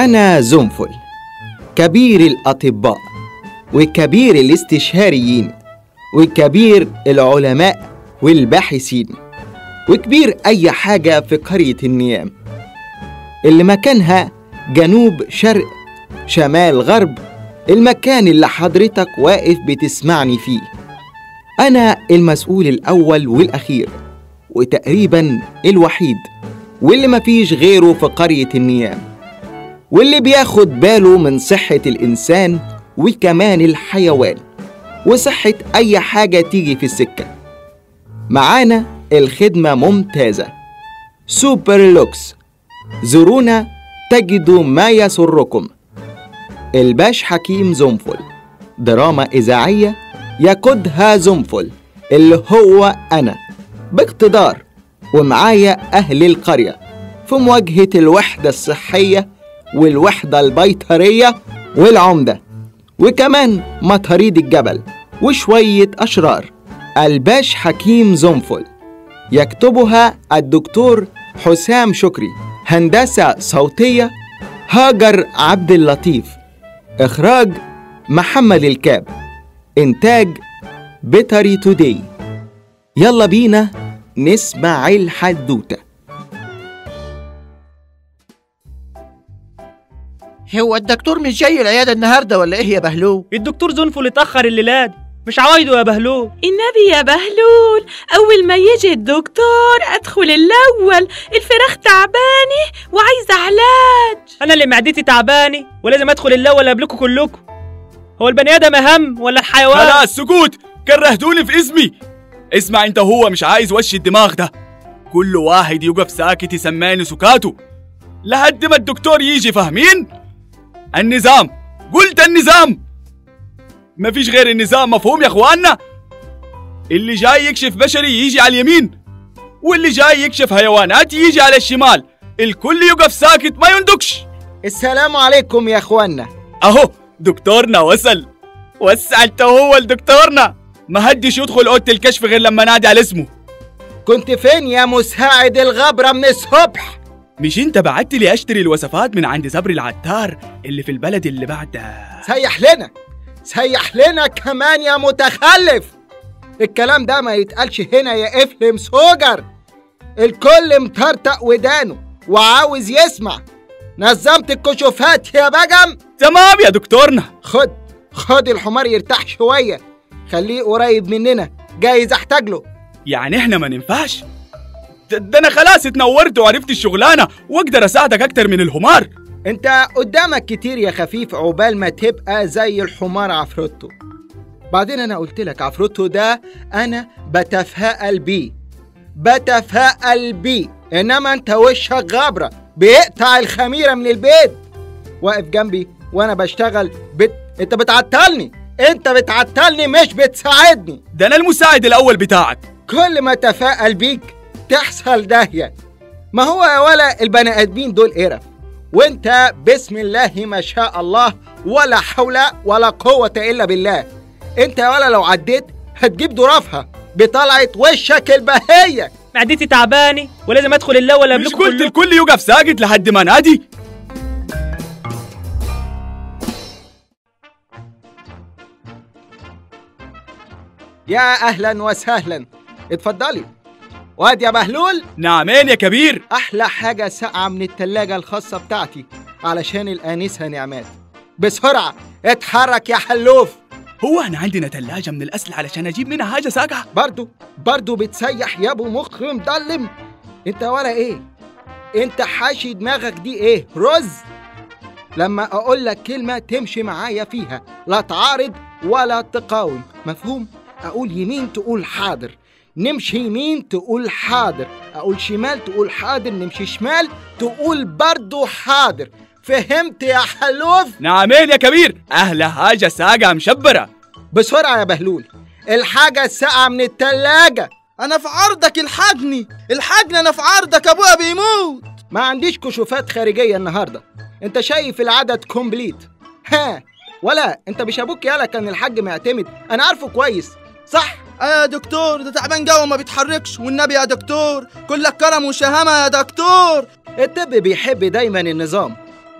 أنا زنفل كبير الأطباء وكبير الاستشاريين وكبير العلماء والباحثين وكبير أي حاجة في قرية النيام اللي مكانها جنوب شرق شمال غرب المكان اللي حضرتك واقف بتسمعني فيه أنا المسؤول الأول والأخير وتقريبا الوحيد واللي مفيش غيره في قرية النيام واللي بياخد باله من صحة الإنسان وكمان الحيوان وصحة أي حاجة تيجي في السكة معانا الخدمة ممتازة سوبر لوكس زورونا تجدوا ما يسركم الباش حكيم زنفل دراما إذاعية يقودها زنفل اللي هو أنا باقتدار ومعايا أهل القرية في مواجهة الوحدة الصحية والوحدة البيطرية والعمدة وكمان مطاريد الجبل وشوية أشرار الباش حكيم زنفل يكتبها الدكتور حسام شكري هندسة صوتية هاجر عبد اللطيف إخراج محمد الكاب إنتاج بيتري توداي يلا بينا نسمع الحدوتة هو الدكتور مش جاي العيادة النهاردة ولا إيه يا بهلول؟ الدكتور زنفل اتأخر الليلة دي مش عوايده يا بهلول النبي يا بهلول أول ما يجي الدكتور أدخل الأول الفراخ تعبانة وعايزة علاج أنا اللي معدتي تعباني ولازم أدخل الأول قبلكم كلكم هو البني آدم أهم ولا الحيوان؟ خلاص سكوت كرهتوني في اسمي اسمع انت هو مش عايز وش الدماغ ده كل واحد يقف ساكت يسمعني سكاته لحد ما الدكتور يجي فاهمين النظام قلت النظام مفيش غير النظام مفهوم يا اخوانا اللي جاي يكشف بشري يجي على اليمين واللي جاي يكشف حيوانات يجي على الشمال الكل يقف ساكت ما يندكش السلام عليكم يا اخوانا اهو دكتورنا وصل وسع انت هو لدكتورنا ما حدش يدخل اوضه الكشف غير لما نادي على اسمه كنت فين يا مساعد الغبرة من الصبح مش انت بعت لي اشتري الوصفات من عند صبري العتار اللي في البلد اللي بعد سيح لنا سيح لنا كمان يا متخلف الكلام ده ما يتقالش هنا يا افلم سوجر الكل مطرطق ودانه وعاوز يسمع نظمت الكشوفات يا بجم تمام يا دكتورنا خد خد الحمار يرتاح شوية خليه قريب مننا جايز احتاج له يعني احنا ما ننفعش ده ده انا خلاص اتنورت وعرفت الشغلانه واقدر اساعدك اكتر من الحمار انت قدامك كتير يا خفيف عقبال ما تبقى زي الحمار عفروتو بعدين انا قلت لك عفروتو ده انا بتفائل بيه بتفائل بيه انما انت وشك غابره بيقطع الخميره من البيت واقف جنبي وانا بشتغل بت... انت بتعطلني انت بتعطلني مش بتساعدني ده انا المساعد الاول بتاعك كل ما اتفائل بيك تحصل داهيه ما هو يا ولا البني ادمين دول قرف وانت بسم الله ما شاء الله ولا حول ولا قوة إلا بالله انت يا ولا لو عديت هتجيب ظرافها بطلعت وشك البهية معدتي تعباني ولازم أدخل الأول مش قبلكم قلت كلكم الكل يقف ساكت لحد ما نادي يا أهلا وسهلا اتفضلي واد يا بهلول نعمين يا كبير أحلى حاجة ساقعة من التلاجة الخاصة بتاعتي علشان الآنسة نعمات بسرعة اتحرك يا حلوف هو احنا عندنا تلاجة من الأسل علشان أجيب منها حاجة ساقعة برضو برضو بتسيح يا ابو مخ مضلم انت ولا ايه انت حاشي دماغك دي ايه رز لما اقول لك كلمه تمشي معايا فيها لا تعارض ولا تقاوم مفهوم اقول يمين تقول حاضر نمشي يمين تقول حاضر اقول شمال تقول حاضر نمشي شمال تقول برضو حاضر فهمت يا حلوف نعمين يا كبير أهلا حاجة ساقعة مشبرة بسرعه يا بهلول الحاجه الساقعه من التلاجة أنا في عرضك الحجني الحجني أنا في عرضك أبويا بيموت ما عنديش كشوفات خارجية النهاردة انت شايف العدد كومبليت ها ولا انت مش ابوك يالا كان الحاج معتمد انا عارفه كويس صح آه يا دكتور ده تعبان جو ما بيتحركش والنبي يا دكتور كلك كرم وشهامة يا دكتور الطب بيحب دايما النظام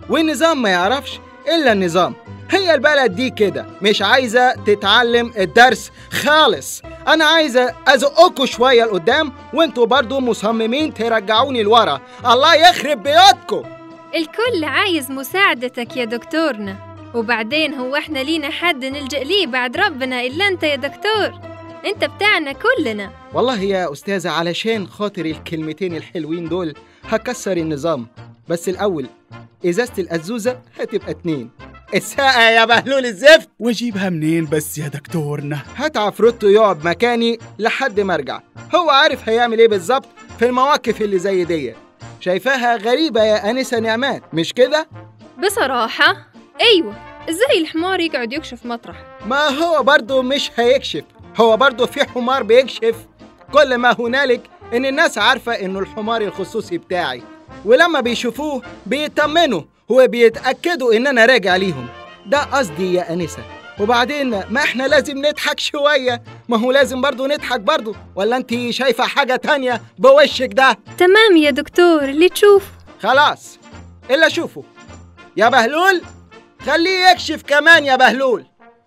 والنظام ما يعرفش إلا النظام هي البلد دي كده مش عايزة تتعلم الدرس خالص أنا عايزة أزقكوا شوية لقدام وانتوا برضو مصممين ترجعوني لورا الله يخرب بيوتكم الكل عايز مساعدتك يا دكتورنا وبعدين هو احنا لينا حد نلجأ ليه بعد ربنا إلا أنت يا دكتور أنت بتاعنا كلنا والله يا أستاذة علشان خاطر الكلمتين الحلوين دول هكسر النظام بس الأول إزازة الأزوزة هتبقى اتنين الساقة يا بهلول الزفت واجيبها منين بس يا دكتورنا هات عفروتو يقعد مكاني لحد ما ارجع هو عارف هيعمل ايه بالظبط في المواقف اللي زي دي شايفاها غريبة يا أنسة نعمات مش كده؟ بصراحة أيوة إزاي الحمار يقعد يكشف مطرح ما هو برضه مش هيكشف هو برضه في حمار بيكشف كل ما هنالك إن الناس عارفة إنه الحمار الخصوصي بتاعي ولما بيشوفوه بيطمنوا وبيتأكدوا إن أنا راجع ليهم ده قصدي يا أنسة وبعدين ما احنا لازم نضحك شوية ما هو لازم برضه نضحك برضه ولا انت شايفة حاجة تانية بوشك ده تمام يا دكتور اللي تشوفه خلاص إلا شوفوا يا بهلول خليه يكشف كمان يا بهلول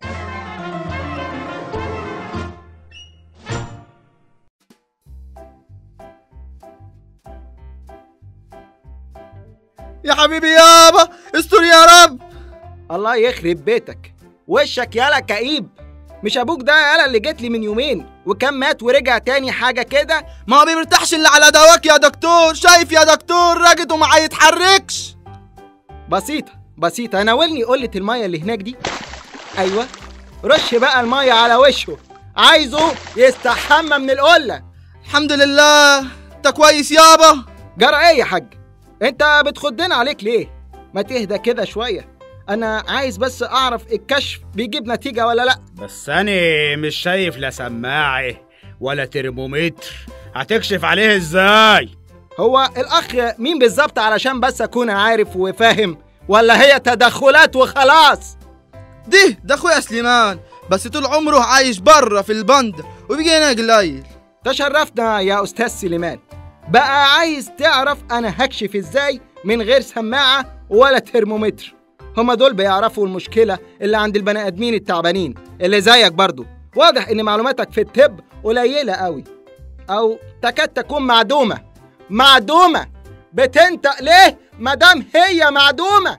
يا حبيبي يابا استر يا رب الله يخرب بيتك وشك يالا كئيب مش ابوك ده يالا اللي جيت لي من يومين وكان مات ورجع تاني حاجه كده ما بيرتاحش الا على دواك يا دكتور شايف يا دكتور راجد وما يتحركش بسيطه بسيطه ناولني قله الميه اللي هناك دي ايوه رش بقى الميه على وشه عايزه يستحمى من القله الحمد لله انت كويس يابا جرى ايه يا حاج انت بتخدنا عليك ليه ما تهدى كده شويه انا عايز بس اعرف الكشف بيجيب نتيجه ولا لا بس أنا مش شايف لا سماعة ولا ترمومتر هتكشف عليه ازاي هو الاخ مين بالظبط علشان بس اكون عارف وفاهم ولا هي تدخلات وخلاص ده ده اخويا سليمان بس طول عمره عايش بره في البند وبيجي هنا قليل تشرفنا يا استاذ سليمان بقى عايز تعرف انا هكشف ازاي من غير سماعه ولا ترمومتر هما دول بيعرفوا المشكله اللي عند البني ادمين التعبانين اللي زيك برضو واضح ان معلوماتك في الطب قليله قوي او تكاد تكون معدومه معدومه بتنطق ليه مادام هي معدومه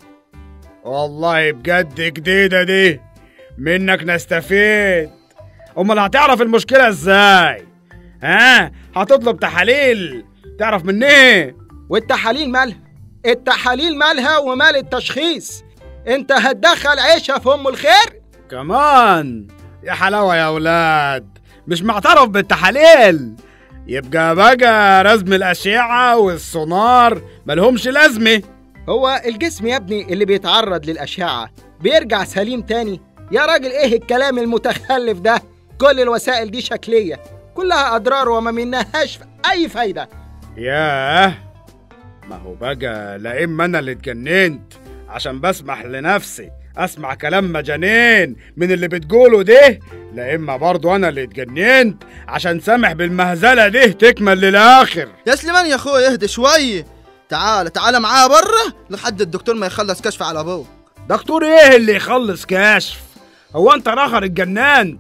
والله بجد جديدة دي منك نستفيد امال هتعرف المشكلة ازاي ها هتطلب تحاليل تعرف منين والتحاليل مالها التحاليل مالها ومال التشخيص انت هتدخل عيشها في ام الخير كمان يا حلاوة يا ولاد مش معترف بالتحاليل يبقى بقى رسم الأشعة والسونار ملهمش لازمة هو الجسم يا ابني اللي بيتعرض للأشعة بيرجع سليم تاني يا راجل ايه الكلام المتخلف ده كل الوسائل دي شكلية كلها أضرار وما منهاش أي فايدة ياه ما هو بقى لا إما أنا اللي اتجننت عشان بسمح لنفسي أسمع كلام مجانين من اللي بتقوله ده لا إما برضو أنا اللي اتجننت عشان سامح بالمهزلة دي تكمل للآخر يا سليمان يا اخويا اهدى شويه تعال تعال معايا بره لحد الدكتور ما يخلص كشف على ابوك دكتور ايه اللي يخلص كشف هو انت راخر اتجننت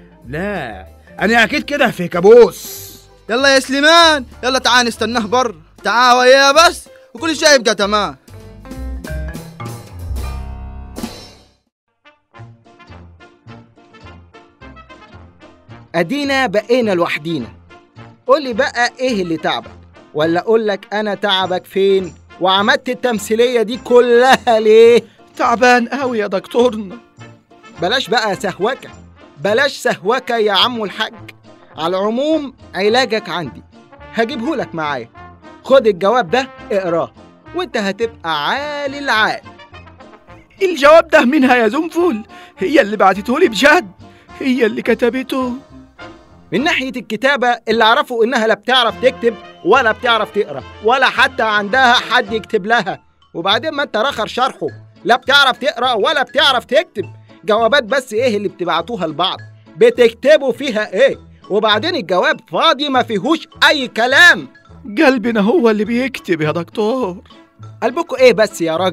لا انا اكيد كده في كابوس يلا يا سليمان يلا تعال نستناه بره تعال وياه بس وكل شيء يبقى تمام أدينا بقينا لوحدينا قول لي بقى إيه اللي تعبك ولا أقول لك أنا تعبك فين وعملت التمثيلية دي كلها ليه تعبان قوي يا دكتورنا بلاش بقى سهوكة بلاش سهوكة يا عمو الحاج على العموم علاجك عندي هجيبهولك معايا خد الجواب ده اقراه وانت هتبقى عالي العال الجواب ده منها يا زنفل هي اللي بعتته لي بجد هي اللي كتبته من ناحية الكتابة اللي أعرفه إنها لا بتعرف تكتب ولا بتعرف تقرأ ولا حتى عندها حد يكتب لها وبعدين ما أنت رخر شرحه لا بتعرف تقرأ ولا بتعرف تكتب جوابات بس إيه اللي بتبعتوها لبعض بتكتبوا فيها إيه وبعدين الجواب فاضي ما فيهوش أي كلام قلبنا هو اللي بيكتب يا دكتور قلبكوا إيه بس يا راجل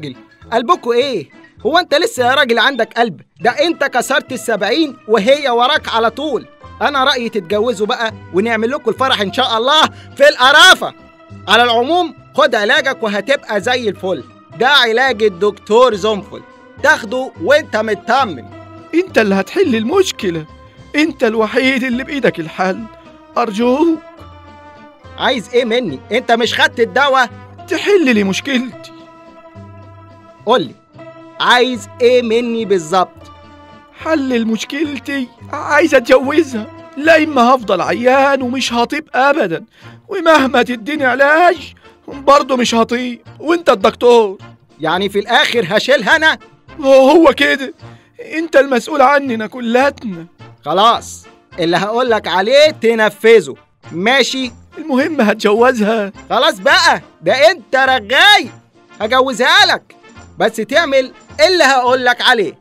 قلبكوا ايه هو انت لسه يا راجل عندك قلب ده انت كسرت السبعين وهي وراك على طول انا رأيي تتجوزوا بقى ونعمل لكم الفرح ان شاء الله في القرافة على العموم خد علاجك وهتبقى زي الفل ده علاج الدكتور زنفل تاخده وانت مطمن انت اللي هتحل المشكلة انت الوحيد اللي بايدك الحل ارجوك عايز ايه مني انت مش خدت الدواء تحل لي مشكلتي قولي عايز ايه مني بالظبط حل مشكلتي عايز اتجوزها لا اما هفضل عيان ومش هطيب ابدا ومهما تديني علاج برضه مش هطيب وانت الدكتور يعني في الاخر هشيلها انا هو هو كده انت المسؤول عننا كلاتنا خلاص اللي هقولك عليه تنفذه ماشي المهم هتجوزها خلاص بقى ده انت رغاي هجوزها لك بس تعمل اللي هقولك عليه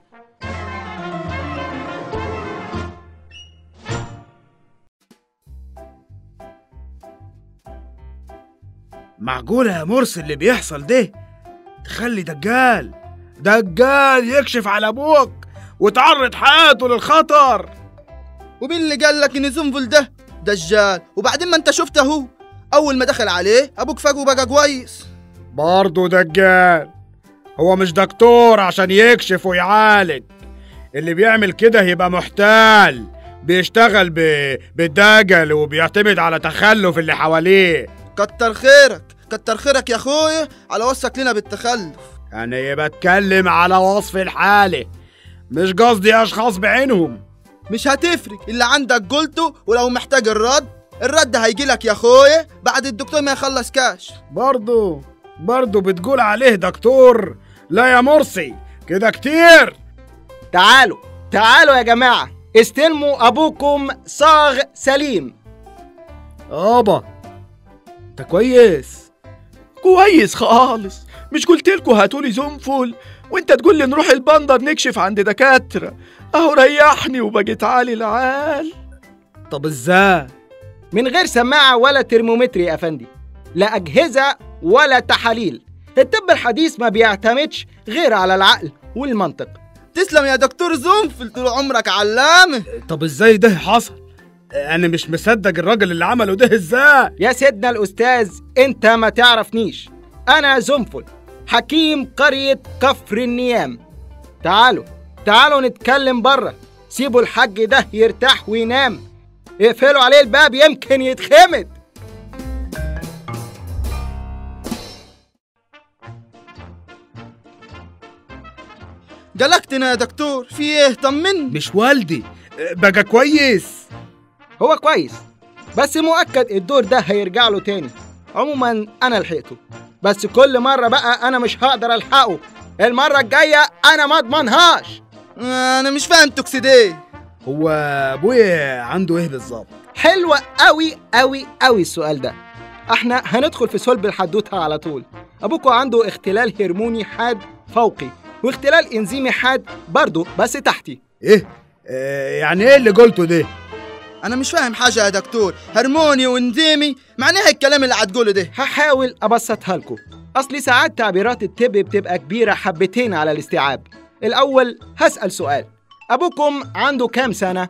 معقولة يا مرسي اللي بيحصل ده تخلي دجال دجال يكشف على ابوك وتعرض حياته للخطر ومين اللي قال لك ان زنفل ده دجال وبعدين ما انت شفته اهو اول ما دخل عليه ابوك فاق وبقى كويس برضه دجال هو مش دكتور عشان يكشف ويعالج اللي بيعمل كده يبقى محتال بيشتغل ب... بالدجل وبيعتمد على تخلف اللي حواليه كتر خيرك كتر خيرك يا اخويا على وصك لنا بالتخلف انا بتكلم على وصف الحالة مش قصدي اشخاص بعينهم مش هتفرق اللي عندك قلته ولو محتاج الرد الرد هيجي لك يا اخويا بعد الدكتور ما يخلص كاش برضه برضه بتقول عليه دكتور لا يا مرسي كده كتير تعالوا تعالوا يا جماعة استلموا أبوكم صاغ سليم ابا انت كويس كويس خالص مش قلت لكم هاتولي زنفل وانت تقول لي نروح البندر نكشف عند دكاترة اهو ريحني وبقيت عالي العال طب ازاي من غير سماعة ولا ترمومتر يا أفندي لا أجهزة ولا تحاليل الطب الحديث ما بيعتمدش غير على العقل والمنطق تسلم يا دكتور زنفل طول عمرك علامه طب ازاي ده حصل انا مش مصدق الراجل اللي عمله ده ازاي يا سيدنا الأستاذ أنت ما تعرفنيش أنا زنفل حكيم قرية كفر النيام تعالوا تعالوا نتكلم بره سيبوا الحاج ده يرتاح وينام اقفلوا عليه الباب يمكن يتخمد قلقتنا يا دكتور في ايه طمني مش والدي بقى كويس هو كويس بس مؤكد الدور ده هيرجع له تاني عموما انا لحقته بس كل مرة بقى انا مش هقدر الحقه المرة الجاية انا ما اضمنهاش انا مش فاهم تقصد ايه هو ابويا عنده ايه بالظبط حلوة قوي قوي قوي السؤال ده احنا هندخل في صلب الحدوتة على طول ابوكوا عنده اختلال هرموني حاد فوقي واختلال انزيمي حاد برضه بس تحتي ايه آه يعني ايه اللي قلته ده انا مش فاهم حاجه يا دكتور هرموني وانزيمي معناها الكلام اللي هتقوله ده هحاول ابسطها لكم اصل ساعات تعبيرات الطب بتبقى كبيرة حبتين على الاستيعاب الاول هسأل سؤال ابوكم عنده كام سنة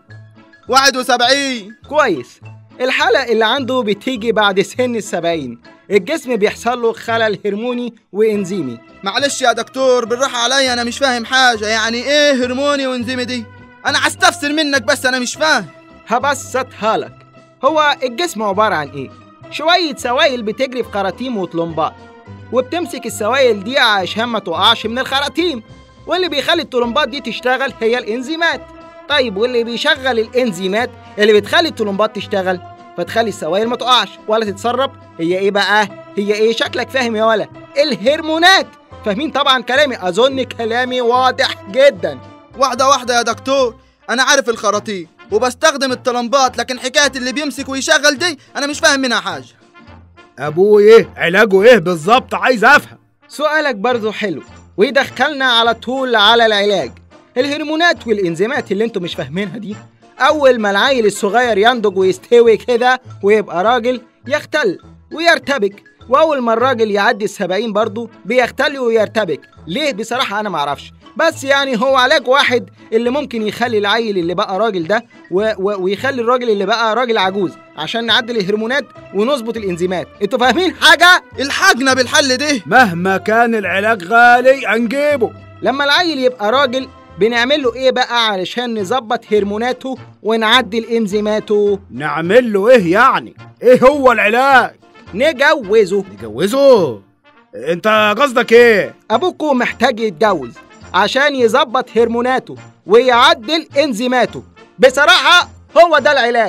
71 كويس الحالة اللي عنده بتيجي بعد سن السبعين الجسم بيحصل له خلل هرموني وإنزيمي معلش يا دكتور بالراحه عليا انا مش فاهم حاجه يعني ايه هرموني وانزيمي دي انا هستفسر منك بس انا مش فاهم هبسطها لك هو الجسم عبارة عن إيه؟ شوية سوائل بتجري في خراطيم وطلمبات وبتمسك السوائل دي عشان ما تقعش من الخراطيم واللي بيخلي الطلمبات دي تشتغل هي الإنزيمات طيب واللي بيشغل الإنزيمات اللي بتخلي الطلمبات تشتغل فتخلي السوائل ما تقعش ولا تتسرب هي إيه بقى؟ هي إيه شكلك فاهم يا ولا؟ الهرمونات فاهمين طبعا كلامي أظن كلامي واضح جدا واحده واحده يا دكتور انا عارف الخراطيم وبستخدم الطلمبات لكن حكايه اللي بيمسك ويشغل دي انا مش فاهم منها حاجه ابوه ايه علاجه ايه بالظبط عايز افهم سؤالك برضو حلو ويدخلنا على طول على العلاج الهرمونات والانزيمات اللي انتوا مش فاهمينها دي اول ما العيل الصغير ينضج ويستوي كده ويبقى راجل يختل ويرتبك واول ما الراجل يعدي السبعين برضه بيختلي ويرتبك ليه بصراحه انا معرفش بس يعني هو علاج واحد اللي ممكن يخلي العيل اللي بقى راجل ده و و ويخلي الراجل اللي بقى راجل عجوز عشان نعدل الهرمونات ونظبط الانزيمات انتوا فاهمين حاجه الحقنا بالحل ده مهما كان العلاج غالي هنجيبه لما العيل يبقى راجل بنعمل له ايه بقى علشان نظبط هرموناته ونعدل انزيماته نعمل له ايه يعني ايه هو العلاج نجوزه نجوزه انت قصدك ايه ابوكو محتاج يتجوز عشان يظبط هرموناته ويعدل انزيماته بصراحه هو ده العلاج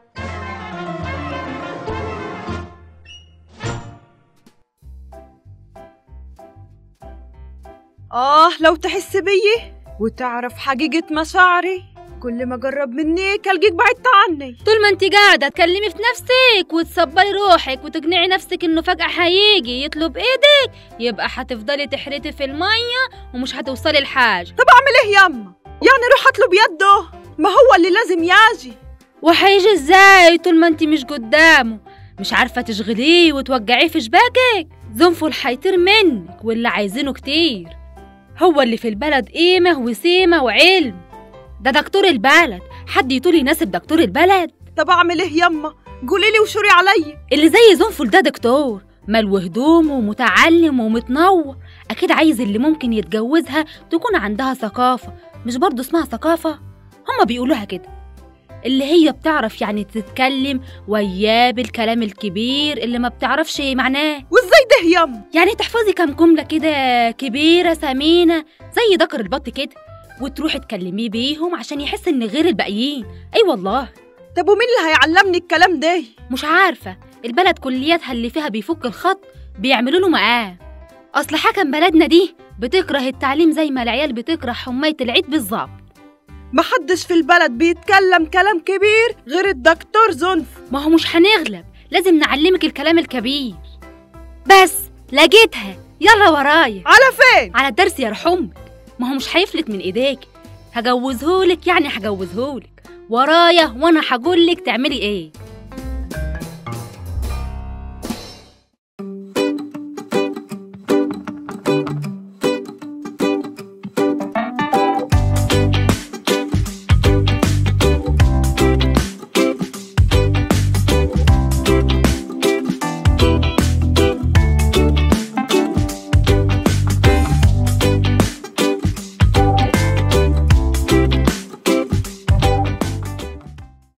آه لو تحس بيي وتعرف حقيقة مشاعري كل ما قرب منك ألقيك بعدت عني طول ما انت قاعدة تكلمي في نفسك وتصبري روحك وتقنعي نفسك انه فجأة هيجي يطلب ايدك يبقى هتفضلي تحرتي في المية ومش هتوصلي لحاجة طب أعمل إيه ياما؟ يعني روح أطلب يده ما هو اللي لازم ياجي وهيجي ازاي طول ما انت مش قدامه مش عارفة تشغليه وتوجعيه في شباكك زنفل هيطير منك واللي عايزينه كتير هو اللي في البلد قيمة وسيمة وعلم ده دكتور البلد حد يطول يناسب دكتور البلد طب أعمل إيه ياما؟ قولي لي وشوري عليا اللي زي زنفل ده دكتور مال وهدومه ومتعلم ومتنور أكيد عايز اللي ممكن يتجوزها تكون عندها ثقافة مش برضه اسمها ثقافة هما بيقولوها كده اللي هي بتعرف يعني تتكلم وياه بالكلام الكبير اللي ما بتعرفش معناه وإزاي ده ياما؟ يعني تحفظي كام جملة كده كبيرة ثمينة زي ذكر البط كده وتروحي تكلميه بيهم عشان يحس ان غير الباقيين اي أيوة والله طب ومين اللي هيعلمني الكلام ده؟ مش عارفة البلد كلياتها اللي فيها بيفك الخط بيعملوا له مقام أصل حكم بلدنا دي بتكره التعليم زي ما العيال بتكره حماية العيد بالظبط محدش في البلد بيتكلم كلام كبير غير الدكتور زنف ما هو مش هنغلب لازم نعلمك الكلام الكبير بس لقيتها يلا ورايا على فين؟ على الدرس يرحمك ما هو مش هيفلت من ايديك هجوزهولك يعني هجوزهولك ورايا وانا هقولك تعملي ايه